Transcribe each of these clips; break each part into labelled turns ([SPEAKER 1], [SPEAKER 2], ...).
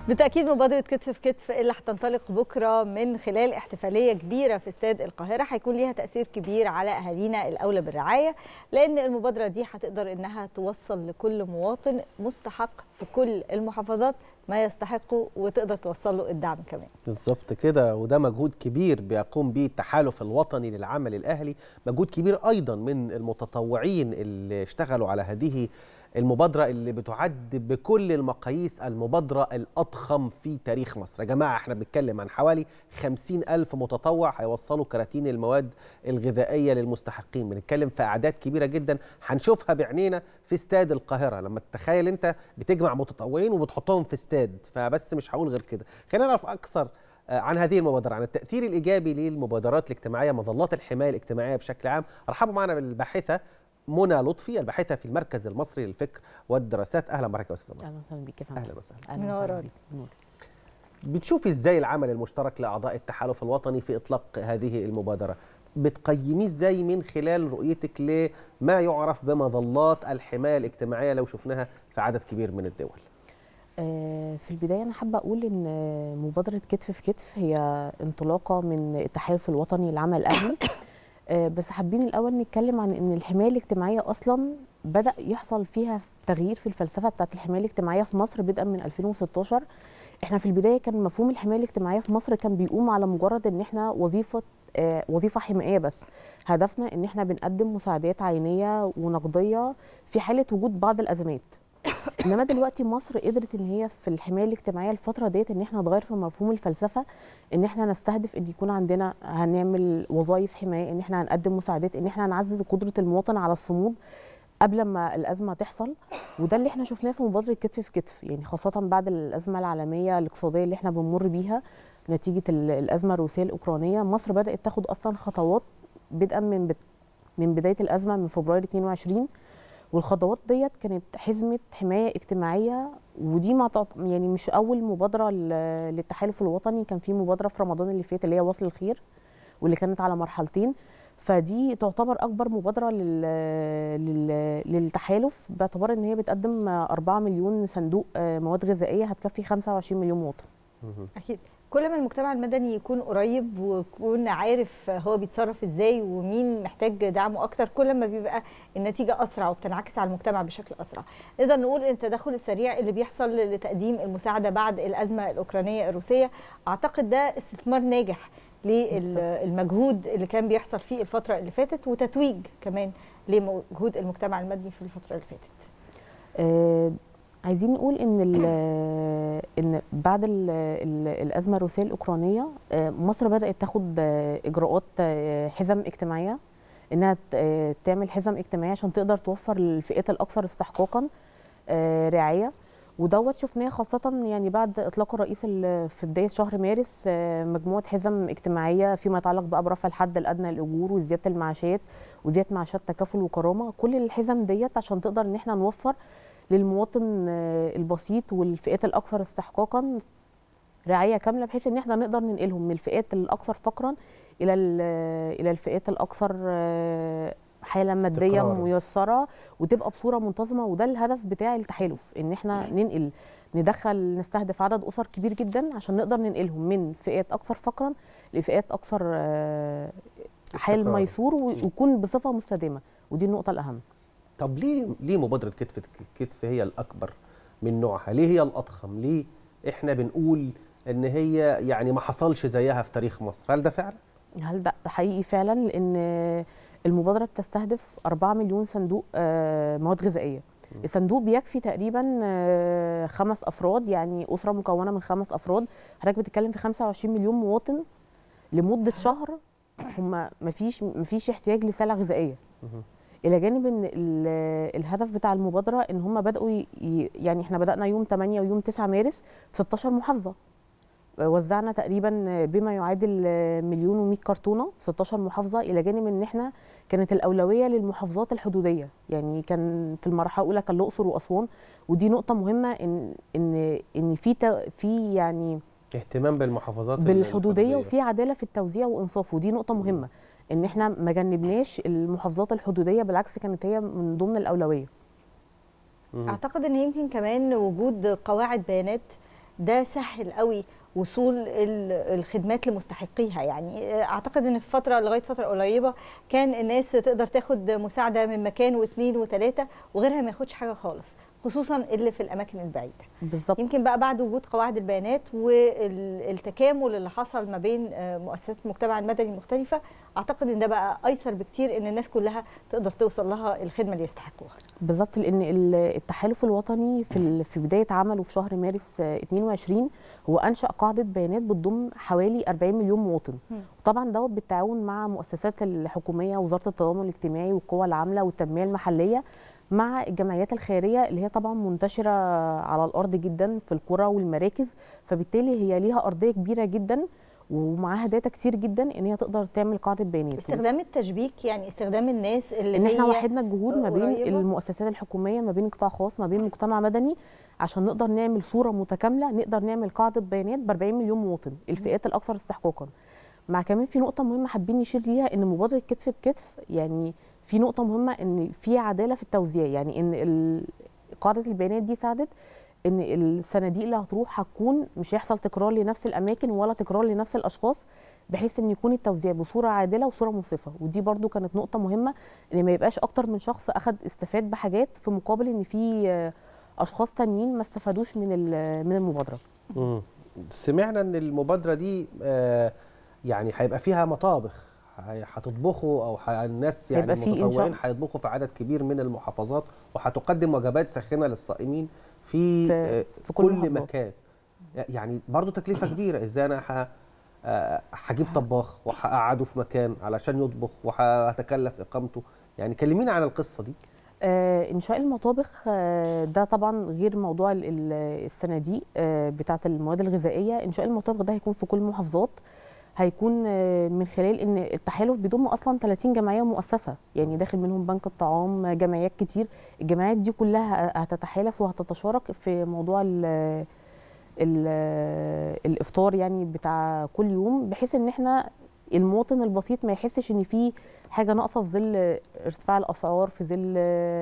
[SPEAKER 1] بالتأكيد مبادرة كتف في كتف اللي هتنطلق بكرة من خلال احتفالية كبيرة في استاد القاهرة هيكون ليها تأثير كبير على أهالينا الأولى بالرعاية لأن المبادرة دي هتقدر إنها توصل لكل مواطن مستحق في كل المحافظات ما يستحقه وتقدر توصل له الدعم كمان
[SPEAKER 2] بالظبط كده وده مجهود كبير بيقوم به التحالف الوطني للعمل الأهلي مجهود كبير أيضا من المتطوعين اللي اشتغلوا على هذه المبادرة اللي بتعد بكل المقاييس المبادرة الأضخم في تاريخ مصر يا جماعة احنا بنتكلم عن حوالي 50 ألف متطوع هيوصلوا كراتين المواد الغذائية للمستحقين بنتكلم في أعداد كبيرة جدا هنشوفها بعينينا في استاد القاهرة لما تتخيل انت بتجمع متطوعين وبتحطهم في استاد فبس مش هقول غير كده خلينا نعرف أكثر عن هذه المبادرة عن التأثير الإيجابي للمبادرات الاجتماعية مظلات الحماية الاجتماعية بشكل عام رحبوا معنا بالباحثة منى لطفي الباحثه في المركز المصري للفكر والدراسات اهلا بك يا استاذه
[SPEAKER 3] اهلا وسهلا بك يا فندم
[SPEAKER 2] اهلا وسهلا
[SPEAKER 3] اهلا وسهلا بك
[SPEAKER 2] بتشوفي ازاي العمل المشترك لاعضاء التحالف الوطني في اطلاق هذه المبادره بتقيميه ازاي من خلال رؤيتك لما يعرف بمظلات الحمايه الاجتماعيه لو شفناها في عدد كبير من الدول
[SPEAKER 3] في البدايه انا حابه اقول ان مبادره كتف في كتف هي انطلاقه من التحالف الوطني للعمل الاهلي بس حابين الاول نتكلم عن ان الحمايه الاجتماعيه اصلا بدا يحصل فيها تغيير في الفلسفه بتاعه الحمايه الاجتماعيه في مصر بدءا من 2016 احنا في البدايه كان مفهوم الحمايه الاجتماعيه في مصر كان بيقوم على مجرد ان احنا وظيفه آه وظيفه حمائيه بس هدفنا ان احنا بنقدم مساعدات عينيه ونقديه في حاله وجود بعض الازمات انما دلوقتي مصر قدرت ان هي في الحمايه الاجتماعيه الفتره ديت ان احنا نغير في مفهوم الفلسفه ان احنا نستهدف ان يكون عندنا هنعمل وظائف حمايه ان احنا هنقدم مساعدات ان احنا هنعزز قدره المواطن على الصمود قبل ما الازمه تحصل وده اللي احنا شفناه في مبادره كتف في كتف يعني خاصه بعد الازمه العالميه الاقتصاديه اللي احنا بنمر بيها نتيجه الازمه الروسيه الاوكرانيه مصر بدات تاخد اصلا خطوات بدءا من من بدايه الازمه من فبراير 22 والخطوات ديت كانت حزمه حمايه اجتماعيه ودي ما يعني مش اول مبادره للتحالف الوطني كان في مبادره في رمضان اللي فات اللي هي وصل الخير واللي كانت على مرحلتين فدي تعتبر اكبر مبادره لل... لل... للتحالف باعتبار ان هي بتقدم 4 مليون صندوق مواد غذائيه هتكفي 25 مليون مواطن
[SPEAKER 1] اكيد كل ما المجتمع المدني يكون قريب ويكون عارف هو بيتصرف ازاي ومين محتاج دعمه اكتر كل ما بيبقى النتيجه اسرع وبتنعكس على المجتمع بشكل اسرع نقدر نقول ان التدخل السريع اللي بيحصل لتقديم المساعده بعد الازمه الاوكرانيه الروسيه اعتقد ده استثمار ناجح للمجهود اللي كان بيحصل فيه الفتره اللي فاتت وتتويج كمان لمجهود المجتمع المدني في الفتره اللي فاتت
[SPEAKER 3] آه عايزين نقول ان ان بعد ال ال الازمه الروسيه الاوكرانيه مصر بدات تاخد اجراءات حزم اجتماعيه انها تعمل حزم اجتماعيه عشان تقدر توفر للفئات الاكثر استحقاقا رعايه ودوت شفناه خاصة يعني بعد إطلاق الرئيس في بداية شهر مارس مجموعة حزم اجتماعية فيما يتعلق بقى برفع الحد الأدنى للأجور وزيادة المعاشات وزيادة معاشات تكافل وكرامة كل الحزم ديت عشان تقدر إن احنا نوفر للمواطن البسيط والفئات الاكثر استحقاقا رعايه كامله بحيث ان احنا نقدر ننقلهم من الفئات الاكثر فقرا الى الى الفئات الاكثر حاله ماديه ميسره وتبقى بصوره منتظمه وده الهدف بتاع التحالف ان احنا ننقل ندخل نستهدف عدد اسر كبير جدا عشان نقدر ننقلهم من فئات اكثر فقرا لفئات اكثر حال ميسور ويكون بصفه مستدامه ودي النقطه الاهم
[SPEAKER 2] طب ليه ليه مبادره كتف كتف هي الاكبر من نوعها ليه هي الاضخم ليه احنا بنقول ان هي يعني ما حصلش زيها في تاريخ مصر هل ده فعلا
[SPEAKER 3] هل ده حقيقي فعلا لان المبادره بتستهدف 4 مليون صندوق مواد غذائيه الصندوق بيكفي تقريبا خمس افراد يعني اسره مكونه من خمس افراد حضرتك بتتكلم في 25 مليون مواطن لمده شهر هم ما فيش ما فيش احتياج لسلع غذائيه الى جانب ان الهدف بتاع المبادره ان هم بداوا يعني احنا بدانا يوم 8 ويوم 9 مارس في 16 محافظه وزعنا تقريبا بما يعادل مليون و100 كرتونه في 16 محافظه الى جانب ان احنا كانت الاولويه للمحافظات الحدوديه يعني كان في المرحله الاولى كان الاقصر واسوان ودي نقطه مهمه ان ان ان في في يعني
[SPEAKER 2] اهتمام بالمحافظات
[SPEAKER 3] بالحدوديه وفي عداله في التوزيع وانصاف ودي نقطه مهمه ان احنا ما جنبناش المحافظات الحدوديه بالعكس كانت هي من ضمن الاولويه
[SPEAKER 1] اعتقد ان يمكن كمان وجود قواعد بيانات ده سهل قوي وصول ال- الخدمات لمستحقيها يعني اعتقد ان في فتره لغايه فتره قريبه كان الناس تقدر تاخد مساعده من مكان واثنين وثلاثه وغيرها ما ياخدش حاجه خالص خصوصا اللي في الاماكن البعيده
[SPEAKER 3] بالظبط
[SPEAKER 1] يمكن بقى بعد وجود قواعد البيانات والتكامل اللي حصل ما بين آه، مؤسسات المجتمع المدني المختلفه اعتقد ان ده بقى ايسر بكتير ان الناس كلها تقدر توصل لها الخدمه اللي يستحقوها
[SPEAKER 3] بالظبط لان ال- التحالف الوطني في ال- في بدايه عمله في شهر مارس آه، 22 هو انشا قاعده بيانات بتضم حوالي 40 مليون مواطن
[SPEAKER 1] مم.
[SPEAKER 3] طبعا دوت بالتعاون مع مؤسسات الحكوميه وزاره التضامن الاجتماعي والقوى العامله والتنميه المحليه مع الجمعيات الخيريه اللي هي طبعا منتشره على الارض جدا في القرى والمراكز فبالتالي هي ليها ارضيه كبيره جدا ومعاها داتا كتير جدا ان هي تقدر تعمل قاعده بيانات
[SPEAKER 1] استخدام التشبيك يعني استخدام الناس اللي
[SPEAKER 3] ان
[SPEAKER 1] هي
[SPEAKER 3] احنا وحدنا الجهود ما بين
[SPEAKER 1] قريبة.
[SPEAKER 3] المؤسسات الحكوميه ما بين قطاع خاص ما بين مجتمع مدني عشان نقدر نعمل صوره متكامله نقدر نعمل قاعده بيانات ب 40 مليون مواطن الفئات الاكثر استحقاقا مع كمان في نقطه مهمه حابين نشير ليها ان مبادره كتف بكتف يعني في نقطه مهمه ان في عداله في التوزيع يعني ان ال- قاعده البيانات دي ساعدت ان الصناديق اللي هتروح هتكون مش هيحصل تكرار لنفس الاماكن ولا تكرار لنفس الاشخاص بحيث ان يكون التوزيع بصوره عادله وصوره منصفه ودي برضو كانت نقطه مهمه ان ما يبقاش اكتر من شخص اخد استفاد بحاجات في مقابل ان في آه، اشخاص تانيين ما استفادوش من ال- من المبادره
[SPEAKER 2] مم. سمعنا ان المبادره دي آه، يعني هيبقى فيها مطابخ هي- هتطبخوا او ح- الناس يعني
[SPEAKER 3] هيبقى في إن شاء
[SPEAKER 2] المتطوعين
[SPEAKER 3] الله.
[SPEAKER 2] هيطبخوا في عدد كبير من المحافظات وهتقدم وجبات ساخنه للصائمين في,
[SPEAKER 3] في-
[SPEAKER 2] آه،
[SPEAKER 3] في كل
[SPEAKER 2] كل
[SPEAKER 3] المحافظات.
[SPEAKER 2] مكان يعني برضو تكلفه كبيره ازاي انا ه- آه، هجيب طباخ وهقعده في مكان علشان يطبخ وهتكلف اقامته يعني كلمينا عن القصه دي
[SPEAKER 3] آه، انشاء المطابخ آه، ده طبعا غير موضوع ال- ال- الصناديق آه، بتاعه المواد الغذائيه انشاء المطابخ ده هيكون في كل المحافظات هيكون آه، من خلال ان التحالف بيضم اصلا 30 جمعيه مؤسسه يعني داخل منهم بنك الطعام آه، جمعيات كتير الجمعيات دي كلها هتتحالف وهتتشارك في موضوع ال ال الافطار يعني بتاع كل يوم بحيث ان احنا المواطن البسيط ما يحسش ان في حاجه ناقصه في ظل ارتفاع الاسعار في ظل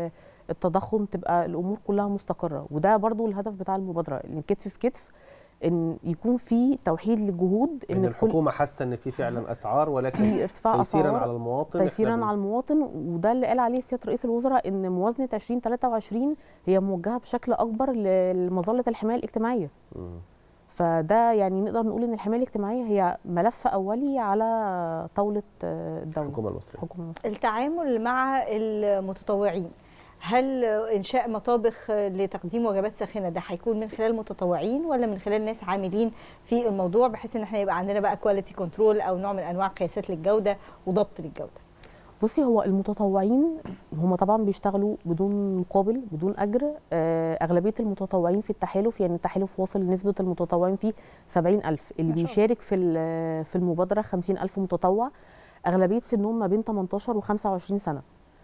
[SPEAKER 3] التضخم تبقى الامور كلها مستقره وده برضو الهدف بتاع المبادره ان كتف في كتف ان يكون في توحيد للجهود
[SPEAKER 2] ان
[SPEAKER 3] الكل-
[SPEAKER 2] الحكومه حاسه ان في فعلا اسعار ولكن
[SPEAKER 3] في ارتفاع
[SPEAKER 2] تيسيرا
[SPEAKER 3] اسعار
[SPEAKER 2] على المواطن إحنا
[SPEAKER 3] تيسيرا
[SPEAKER 2] بن-
[SPEAKER 3] على المواطن وده اللي قال عليه سياده رئيس الوزراء ان موازنه 2023 هي موجهه بشكل اكبر ل- لمظله الحمايه الاجتماعيه
[SPEAKER 2] مم.
[SPEAKER 3] فده يعني نقدر نقول ان الحمايه الاجتماعيه هي ملف اولي على طاوله آه، الدوله
[SPEAKER 2] الحكومه المصريه
[SPEAKER 3] الحكومه المصريه
[SPEAKER 1] التعامل مع المتطوعين هل انشاء مطابخ لتقديم وجبات ساخنه ده هيكون من خلال متطوعين ولا من خلال ناس عاملين في الموضوع بحيث ان احنا يبقى عندنا بقى كواليتي كنترول او نوع من انواع قياسات للجوده وضبط للجوده
[SPEAKER 3] بصي هو المتطوعين هم طبعا بيشتغلوا بدون مقابل بدون اجر آه، اغلبيه المتطوعين في التحالف يعني التحالف واصل نسبه المتطوعين فيه 70000 اللي
[SPEAKER 1] ما شاء الله.
[SPEAKER 3] بيشارك في ال- في المبادره 50000 متطوع اغلبيه سنهم ما بين 18 و25 سنه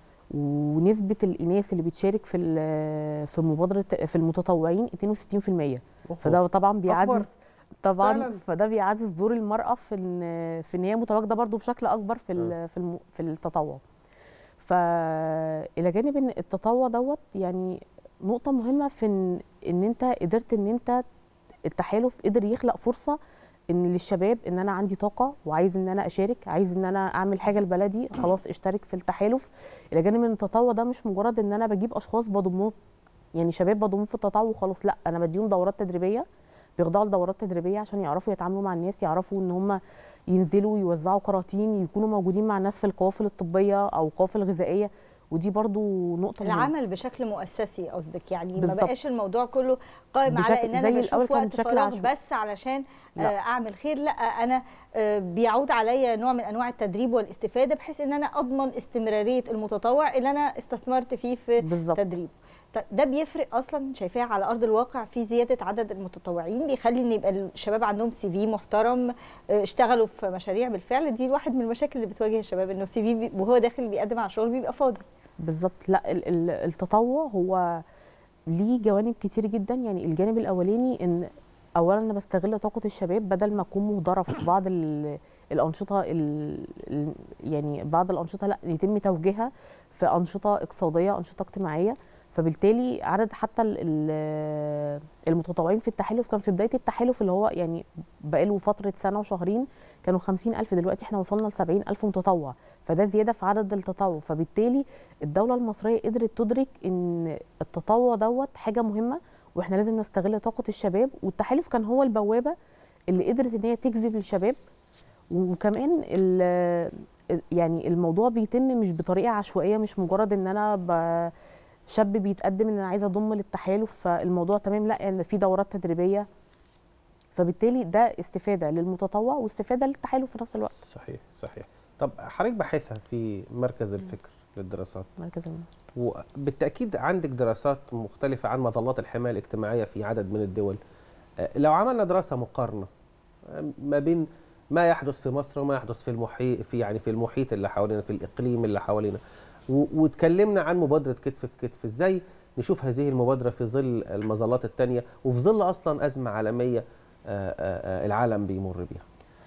[SPEAKER 3] ونسبه الاناث اللي بتشارك في ال- في مبادره في المتطوعين 62% فده طبعا بيعزز طبعا
[SPEAKER 2] فعلاً.
[SPEAKER 3] فده بيعزز دور المراه في ان في ان هي متواجده برضو بشكل اكبر في ال- في الم- في التطوع فالى جانب ان التطوع دوت يعني نقطه مهمه في ان ان انت قدرت ان انت التحالف قدر يخلق فرصه ان للشباب ان انا عندي طاقه وعايز ان انا اشارك عايز ان انا اعمل حاجه لبلدي خلاص اشترك في التحالف الى جانب ان التطوع ده مش مجرد ان انا بجيب اشخاص بضمهم يعني شباب بضمهم في التطوع وخلاص لا انا بديهم دورات تدريبيه بيخضعوا لدورات تدريبيه عشان يعرفوا يتعاملوا مع الناس يعرفوا ان هم ينزلوا يوزعوا كراتين يكونوا موجودين مع الناس في القوافل الطبيه او القوافل الغذائيه ودي برضو نقطه مهمة.
[SPEAKER 1] العمل بشكل مؤسسي قصدك يعني ما
[SPEAKER 3] بالظبط.
[SPEAKER 1] بقاش الموضوع كله قائم على
[SPEAKER 3] بشكل-
[SPEAKER 1] ان انا
[SPEAKER 3] زي الأول
[SPEAKER 1] بشوف
[SPEAKER 3] كان
[SPEAKER 1] وقت
[SPEAKER 3] بشكل
[SPEAKER 1] فراغ
[SPEAKER 3] عشوائي.
[SPEAKER 1] بس علشان
[SPEAKER 3] لا.
[SPEAKER 1] آه، اعمل خير لا انا آه، بيعود عليا نوع من انواع التدريب والاستفاده بحيث ان انا اضمن استمراريه المتطوع اللي انا استثمرت فيه في
[SPEAKER 3] بالظبط
[SPEAKER 1] تدريب طيب ده بيفرق اصلا شايفاه على ارض الواقع في زياده عدد المتطوعين بيخلي ان يبقى الشباب عندهم سي في محترم آه، اشتغلوا في مشاريع بالفعل دي واحد من المشاكل اللي بتواجه الشباب انه سي في وهو داخل بيقدم على شغل بيبقى فاضي
[SPEAKER 3] بالظبط لا ال- ال- التطوع هو ليه جوانب كتير جدا يعني الجانب الاولاني ان اولا انا بستغل طاقه الشباب بدل ما اكون مهدره في بعض ال- الانشطه ال- ال- يعني بعض الانشطه لا يتم توجيهها في انشطه اقتصاديه انشطه اجتماعيه فبالتالي عدد حتى ال- ال- المتطوعين في التحالف كان في بدايه التحالف اللي هو يعني بقاله فتره سنه وشهرين كانوا 50000 دلوقتي احنا وصلنا ل 70000 متطوع فده زياده في عدد التطوع فبالتالي الدوله المصريه قدرت تدرك ان التطوع دوت حاجه مهمه واحنا لازم نستغل طاقه الشباب والتحالف كان هو البوابه اللي قدرت ان هي تجذب الشباب وكمان ال- يعني الموضوع بيتم مش بطريقه عشوائيه مش مجرد ان انا ب- شاب بيتقدم ان انا عايزه اضم للتحالف فالموضوع تمام لا ان في دورات تدريبيه فبالتالي ده استفاده للمتطوع واستفاده للتحالف في نفس الوقت
[SPEAKER 2] صحيح صحيح طب حضرتك باحثه في مركز الفكر للدراسات
[SPEAKER 3] مركز الم-
[SPEAKER 2] وبالتاكيد عندك دراسات مختلفه عن مظلات الحمايه الاجتماعيه في عدد من الدول آه، لو عملنا دراسه مقارنه آه، ما بين ما يحدث في مصر وما يحدث في المحيط في يعني في المحيط اللي حوالينا في الاقليم اللي حوالينا و- واتكلمنا عن مبادره كتف في كتف ازاي نشوف هذه المبادره في ظل المظلات الثانيه وفي ظل اصلا ازمه عالميه آه، آه، آه، العالم بيمر بيها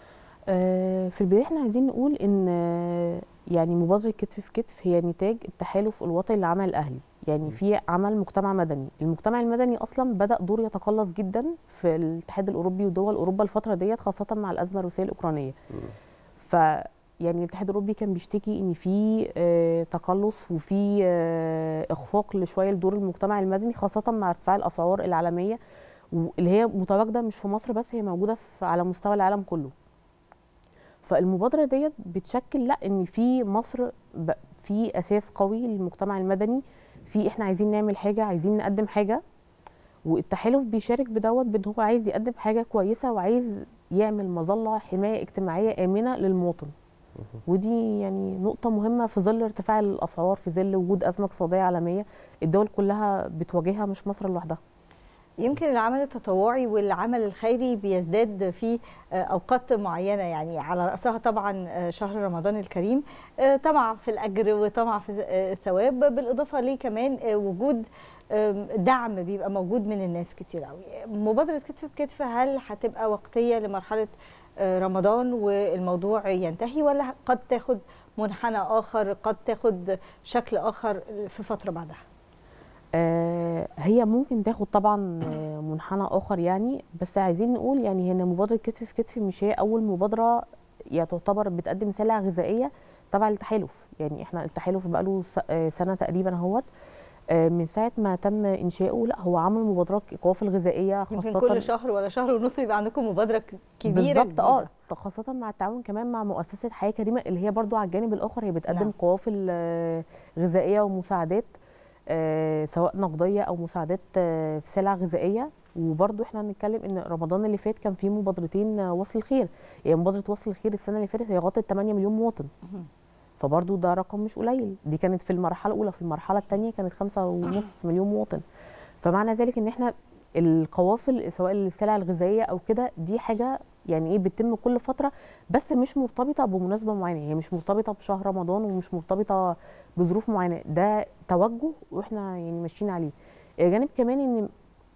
[SPEAKER 3] آه، في البدايه احنا عايزين نقول ان آه، يعني مبادره كتف في كتف هي نتاج التحالف الوطني للعمل الاهلي يعني في عمل مجتمع مدني المجتمع المدني اصلا بدا دور يتقلص جدا في الاتحاد الاوروبي ودول اوروبا الفتره ديت خاصه مع الازمه الروسيه الاوكرانيه ف يعني الاتحاد الاوروبي كان بيشتكي ان في آه، تقلص وفي آه، اخفاق لشويه لدور المجتمع المدني خاصه مع ارتفاع الاسعار العالميه واللي هي متواجده مش في مصر بس هي موجوده في على مستوى العالم كله فالمبادره ديت بتشكل لا ان في مصر ب- في اساس قوي للمجتمع المدني في احنا عايزين نعمل حاجه عايزين نقدم حاجه والتحالف بيشارك بدوت بان هو عايز يقدم حاجه كويسه وعايز يعمل مظله حمايه اجتماعيه امنه للمواطن ودي يعني نقطة مهمة في ظل ارتفاع الأسعار في ظل وجود أزمة اقتصادية عالمية الدول كلها بتواجهها مش مصر لوحدها
[SPEAKER 1] يمكن العمل التطوعي والعمل الخيري بيزداد في آه، اوقات معينه يعني على راسها طبعا آه، شهر رمضان الكريم آه، طمع في الاجر وطمع في آه، الثواب بالاضافه ليه كمان آه، وجود آم، دعم بيبقى موجود من الناس كتير قوي مبادره كتف بكتف هل هتبقى وقتيه لمرحله آه، رمضان والموضوع ينتهي ولا قد تاخد منحنى اخر قد تاخد شكل اخر في فتره بعدها
[SPEAKER 3] آه، هي ممكن تاخد طبعا آه، منحنى اخر يعني بس عايزين نقول يعني هنا مبادره كتف في كتف مش هي اول مبادره يعني تعتبر بتقدم سلع غذائيه تبع التحالف يعني احنا التحالف بقاله س- آه، سنه تقريبا اهوت آه، من ساعه ما تم انشاؤه لا هو عمل مبادرات قوافل غذائيه
[SPEAKER 1] يمكن
[SPEAKER 3] خاصه
[SPEAKER 1] كل شهر ولا شهر ونص يبقى عندكم مبادره ك- كبيره
[SPEAKER 3] بالظبط
[SPEAKER 1] جديدة.
[SPEAKER 3] اه خاصة مع التعاون كمان مع مؤسسة حياة كريمة اللي هي برضو على الجانب الآخر هي بتقدم
[SPEAKER 1] نعم.
[SPEAKER 3] نعم. قوافل آه، غذائية ومساعدات آه، سواء نقدية أو مساعدات آه، في سلع غذائية وبرضو احنا هنتكلم ان رمضان اللي فات كان فيه مبادرتين آه، وصل الخير يعني مبادرة وصل الخير السنة اللي فاتت هي غطت 8 مليون مواطن
[SPEAKER 1] مهم.
[SPEAKER 3] فبرضو ده رقم مش قليل دي كانت في المرحلة الأولى في المرحلة الثانية كانت خمسة ونص مليون مواطن فمعنى ذلك ان احنا القوافل سواء السلع الغذائيه او كده دي حاجه يعني ايه بتتم كل فتره بس مش مرتبطه بمناسبه معينه هي مش مرتبطه بشهر رمضان ومش مرتبطه بظروف معينه ده توجه واحنا يعني ماشيين عليه الى جانب كمان ان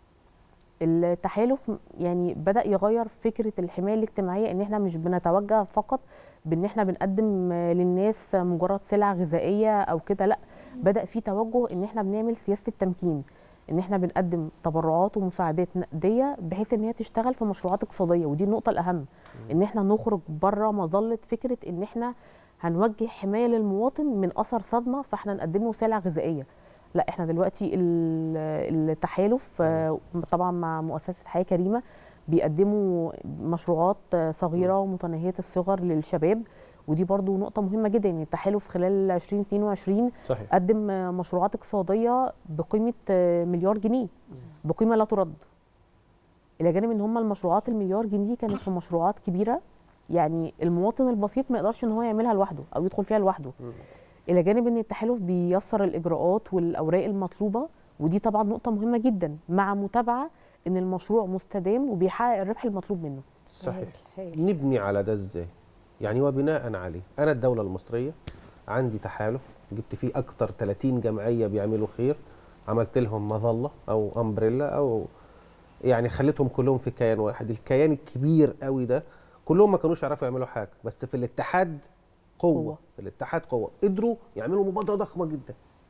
[SPEAKER 3] التحالف يعني بدا يغير فكره الحمايه الاجتماعيه ان احنا مش بنتوجه فقط بان احنا بنقدم للناس مجرد سلع غذائيه او كده لا بدا في توجه ان احنا بنعمل سياسه التمكين ان احنا بنقدم تبرعات ومساعدات نقديه بحيث ان هي تشتغل في مشروعات اقتصاديه ودي النقطه الاهم ان احنا نخرج بره مظله فكره ان احنا هنوجه حمايه للمواطن من اثر صدمه فاحنا نقدم له سلع غذائيه لا احنا دلوقتي ال- التحالف آه، طبعا مع مؤسسه حياه كريمه بيقدموا مشروعات آه، صغيره ومتناهيه الصغر للشباب ودي برضو نقطة مهمة جدا ان التحالف خلال 2022
[SPEAKER 2] صحيح
[SPEAKER 3] قدم آه، مشروعات اقتصادية بقيمة آه، مليار جنيه بقيمة لا ترد إلى جانب ان هم المشروعات المليار جنيه دي كانت في مشروعات كبيرة يعني المواطن البسيط ما يقدرش ان هو يعملها لوحده او يدخل فيها لوحده الى جانب ان التحالف بيسر الاجراءات والاوراق المطلوبه ودي طبعا نقطه مهمه جدا مع متابعه ان المشروع مستدام وبيحقق الربح المطلوب منه
[SPEAKER 2] صحيح
[SPEAKER 1] هايل.
[SPEAKER 2] نبني على ده ازاي يعني وبناء عليه انا الدوله المصريه عندي تحالف جبت فيه اكتر 30 جمعيه بيعملوا خير عملت لهم مظله او امبريلا او يعني خليتهم كلهم في كيان واحد الكيان الكبير قوي ده كلهم ما كانوش يعرفوا يعملوا حاجه بس في الاتحاد قوه,
[SPEAKER 3] قوة.
[SPEAKER 2] قوة. في الاتحاد قوه قدروا يعملوا مبادره ضخمه جدا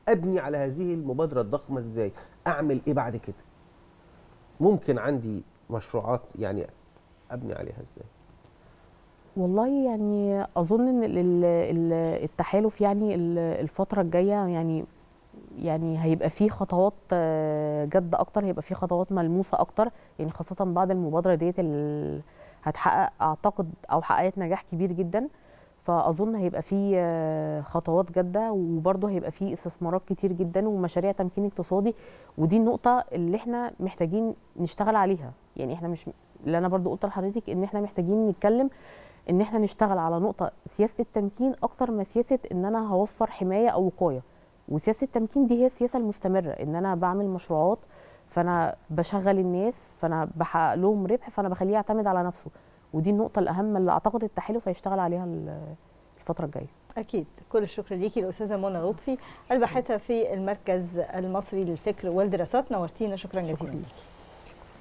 [SPEAKER 2] ابني على هذه المبادره الضخمه ازاي اعمل ايه بعد كده ممكن عندي مشروعات يعني ابني عليها ازاي
[SPEAKER 3] والله يعني اظن ان ال- ال- ال- التحالف يعني ال- الفتره الجايه يعني يعني هيبقى فيه خطوات آه، جد اكتر هيبقى فيه خطوات ملموسه اكتر يعني خاصه بعد المبادره ديت ال- هتحقق اعتقد او حققت نجاح كبير جدا فاظن هيبقى فيه آه، خطوات جاده وبرضه هيبقى فيه استثمارات كتير جدا ومشاريع تمكين اقتصادي ودي النقطه اللي احنا محتاجين نشتغل عليها يعني احنا مش اللي انا برضه قلت لحضرتك ان احنا محتاجين نتكلم ان احنا نشتغل على نقطه سياسه التمكين اكتر ما سياسه ان انا هوفر حمايه او وقايه وسياسه التمكين دي هي السياسه المستمره ان انا بعمل مشروعات فانا بشغل الناس فانا بحقق لهم ربح فانا بخليه يعتمد على نفسه ودي النقطه الاهم اللي اعتقد التحالف هيشتغل عليها ال- الفتره الجايه
[SPEAKER 1] اكيد كل الشكر ليكي الاستاذه منى لطفي الباحثه في المركز المصري للفكر والدراسات نورتينا شكرا جزيلا
[SPEAKER 3] شكراً.
[SPEAKER 1] ليكي